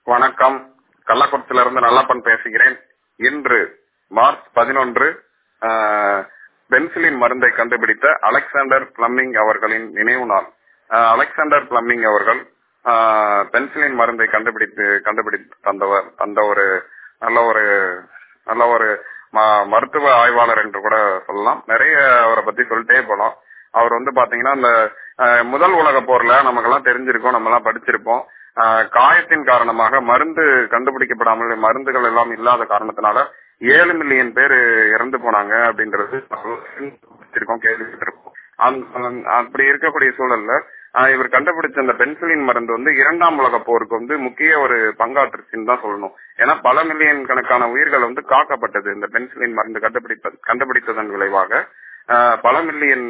வணக்கம் கள்ளக்குறிச்சியிலிருந்து நல்லப்பன் பேசுகிறேன் இன்று மார்ச் பதினொன்று பென்சிலின் மருந்தை கண்டுபிடித்த அலெக்சாண்டர் பிளம்மிங் அவர்களின் நினைவு நாள் ஆஹ் அலெக்சாண்டர் பிளம்மிங் அவர்கள் ஆஹ் பென்சிலின் மருந்தை கண்டுபிடித்து கண்டுபிடித்து தந்தவர் தந்த ஒரு நல்ல ஒரு நல்ல ஒரு ம- மருத்துவ ஆய்வாளர் என்று கூட சொல்லலாம் நிறைய அவரை பத்தி சொல்லிட்டே போலாம் அவர் வந்து பாத்தீங்கன்னா இந்த ஆஹ் முதல் உலக போர்ல நமக்கெல்லாம் தெரிஞ்சிருக்கோம் நம்ம எல்லாம் படிச்சிருப்போம் ஆஹ் காயத்தின் காரணமாக மருந்து கண்டுபிடிக்கப்படாமல் மருந்துகள் எல்லாம் இல்லாத காரணத்தினால ஏழு மில்லியன் பேர் இறந்து போனாங்க அப்படின்றது படிச்சிருக்கோம் கேள்விப்பட்டிருக்கோம் அந்த- அப்படி இருக்கக்கூடிய சூழல்ல ஆஹ் இவர் கண்டுபிடிச்ச அந்த பென்சிலின் மருந்து வந்து இரண்டாம் உலக போருக்கு வந்து முக்கிய ஒரு பங்காற்றுச்சுன்னு தான் சொல்லணும் ஏன்னா பல மில்லியன் கணக்கான உயிர்கள் வந்து காக்கப்பட்டது இந்த பென்சிலின் மருந்து கண்டுபிடிப்ப கண்டுபிடித்ததன் விளைவாக ஆஹ் பல மில்லியன்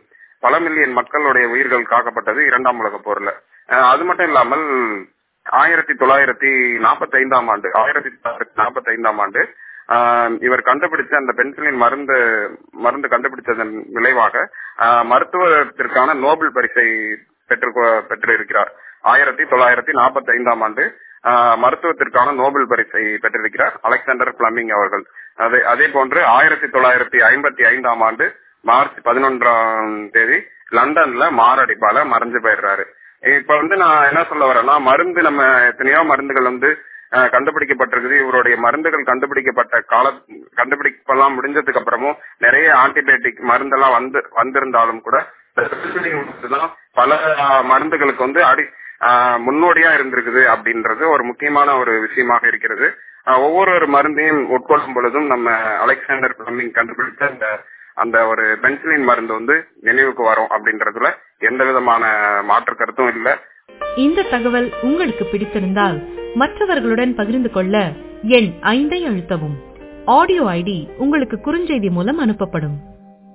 பல மில்லியன் மக்களுடைய உயிர்கள் காக்கப்பட்டது இரண்டாம் உலக போர்ல ஆஹ் அது மட்டும் இல்லாமல் ஆயிரத்தி தொள்ளாயிரத்தி நாற்பத்தி ஐந்தாம் ஆண்டு ஆயிரத்தி தொள்ளாயிரத்தி நாற்பத்தி ஐந்தாம் ஆண்டு ஆஹ் இவர் கண்டுபிடிச்ச அந்த பென்சிலின் மருந்து மருந்து கண்டுபிடித்ததன் விளைவாக ஆஹ் மருத்துவத்திற்கான நோபல் பரிசை பெற்று பெற்றிருக்கிறார் ஆயிரத்தி தொள்ளாயிரத்தி நாற்பத்தி ஐந்தாம் ஆண்டு ஆஹ் மருத்துவத்திற்கான நோபல் பரிசை பெற்றிருக்கிறார் அலெக்சாண்டர் பிளமிங் அவர்கள் அதே அதே போன்று ஆயிரத்தி தொள்ளாயிரத்தி ஐம்பத்தி ஐந்தாம் ஆண்டு மார்ச் பதினொன்றாம் தேதி லண்டன்ல மாரடைப்பால மறைஞ்சு போயிடுறாரு இப்ப வந்து நான் என்ன சொல்ல வரேன்னா மருந்து நம்ம எத்தனையோ மருந்துகள் வந்து அஹ், கண்டுபிடிக்கப்பட்டிருக்குது இவருடைய மருந்துகள் கண்டுபிடிக்கப்பட்ட கால கண்டுபிடிப்பெல்லாம் முடிஞ்சதுக்கு அப்புறமும் நிறைய ஆன்டிபயோட்டிக் மருந்தெல்லாம் வந்து வந்திருந்தாலும் கூட இந்த penicillin மருந்துதான் பல அஹ், மருந்துகளுக்கு வந்து அடி அஹ், முன்னோடியா இருந்திருக்குது அப்படின்றது ஒரு முக்கியமான ஒரு விஷயமாக இருக்கிறது அஹ், ஒவ்வொரு ஒரு மருந்தையும் உட்கொள்ளும் பொழுதும் நம்ம அலெக்சாண்டர் பிளமிங் கண்டுபிடித்த அந்த அந்த ஒரு பென்சிலின் மருந்து வந்து நினைவுக்கு வரும் அப்படின்றதுல எந்த விதமான மாற்று கருத்தும் இல்ல இந்த தகவல் உங்களுக்கு பிடித்திருந்தால் மற்றவர்களுடன் பகிர்ந்து கொள்ள எண் ஐந்தை அழுத்தவும் ஆடியோ ஐடி உங்களுக்கு குறுஞ்செய்தி மூலம் அனுப்பப்படும்